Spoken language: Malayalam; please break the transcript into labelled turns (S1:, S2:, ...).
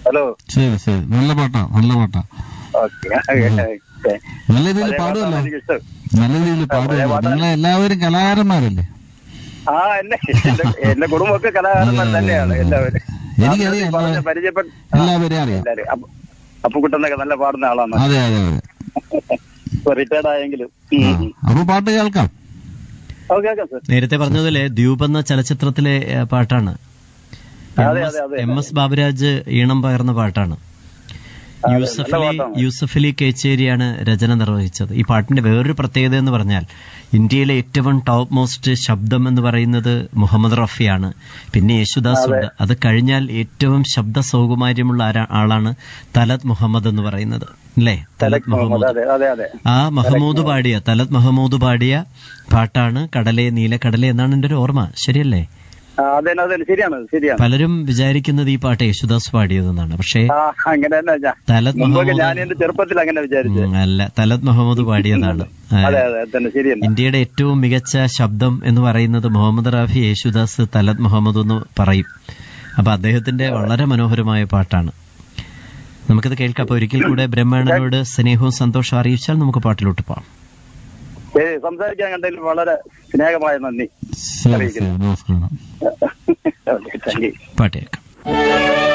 S1: ഹലോ
S2: ശരി ശരി നല്ല പാട്ടാ നല്ല പാട്ടാ
S1: ഓക്കെ
S2: നല്ല രീതിയിൽ പാടുമല്ലോ
S1: എനിക്കിഷ്ടം
S2: നല്ല രീതിയിൽ പാടുമല്ലോ
S1: പാട്ടാണ്.
S2: നിങ്ങളെ എല്ലാവരും കലാകാരന്മാരല്ലേ
S1: ആ എന്നെ എന്റെ എന്റെ കുടുംബമൊക്കെ കലാകാരന്മാർ തന്നെയാണ് എല്ലാവരും
S2: എനിക്കറിയാം,
S1: ആ, പറഞ്ഞ പരിചയപ്പെട്ട
S2: എല്ലാവരെയും അറിയാം
S1: എല്ലാവരും അപ്പു- അപ്പുക്കുട്ടനൊക്കെ നല്ല പാടുന്ന ആളാണ്
S2: അതെ അതെ അതെ
S1: റിട്ടയർഡ് ആയെങ്കിലും
S2: ആ, അപ്പൊ പാട്ട് കേൾക്കാം
S1: ഓക്കെ ഓക്കെ സർ
S3: നേരത്തെ പറഞ്ഞതുപോലെ ദ്വീപ് എന്ന ചലച്ചിത്രത്തിലെ ഏ, പാട്ടാണ്
S1: അതെ, അതെ, അതെ.
S3: എം എസ് ബാബുരാജ് ഈണം പകർന്ന പാട്ടാണ്
S1: അതെ,
S3: യൂസഫ്
S1: നല്ല
S3: അലി
S1: പാട്ടാണ്.
S3: യൂസഫ് അലി കേച്ചേരിയാണ് രചന നിർവഹിച്ചത് ഈ പാട്ടിന്റെ വേറൊരു പ്രത്യേകത എന്ന് പറഞ്ഞാൽ ഇന്ത്യയിലെ ഏറ്റവും ടോപ്പ് മോസ്റ്റ് ശബ്ദം എന്ന് പറയുന്നത് മുഹമ്മദ് റഫിയാണ് പിന്നെ യേശുദാസ് ഉണ്ട് അത് കഴിഞ്ഞാൽ ഏറ്റവും ശബ്ദ സൗകുമാര്യമുള്ള ആരാ- ആളാണ് തലത് മുഹമ്മദ് എന്ന് പറയുന്നത് അല്ലേ തലത് മുഹമ്മദ്
S1: അതെ അതെ അതെ
S3: ആ മഹമ്മൂദ് പാടിയ തലത് മഹമ്മൂദ് പാടിയ പാട്ടാണ് കടലെ നീലക്കടലെ എന്നാണ് എന്റെ ഒരു ഓർമ്മ ശരിയല്ലേ
S1: ആ, അതെ അതെ ശരിയാണ് ശരിയാണ്
S3: പലരും വിചാരിക്കുന്നത് ഈ പാട്ട് യേശുദാസ് പാടിയതെന്നാണ് പക്ഷേ
S1: ആ അങ്ങനെ തന്നെ ഞാൻ
S3: തലത്
S1: മുമ്പൊക്കെ ഞാൻ
S3: മഹമ്മൂദ്
S1: എന്റെ ചെറുപ്പത്തിൽ അങ്ങനെ വിചാരിച്ചു
S3: ഉം, അല്ല തലത് മഹമ്മദ് പാടിയതാണ് ആ,
S1: അതെ അതെ തന്നെ ശരിയാണ്
S3: ഇന്ത്യയുടെ ഏറ്റവും മികച്ച ശബ്ദം എന്ന് പറയുന്നത് മുഹമ്മദ് റാഫി യേശുദാസ് തലത് മുഹമ്മദ് എന്ന് പറയും അപ്പൊ അദ്ദേഹത്തിന്റെ വളരെ മനോഹരമായ പാട്ടാണ് നമുക്കിത് കേൾക്കാം അപ്പൊ ഒരിക്കൽ കൂടെ ബ്രഹ്മാണ്ടനോട് സ്നേഹവും സന്തോഷവും അറിയിച്ചാൽ നമുക്ക് പാട്ടിലോട്ട് പോകാം
S1: ശരി സംസാരിക്കാൻ കണ്ടതിൽ വളരെ സ്നേഹമായ നന്ദി
S2: ശരി ശരി നമസ്കാരം
S1: ഓക്കെ താങ്ക് യു
S3: പാട്ട് കേൾക്കാം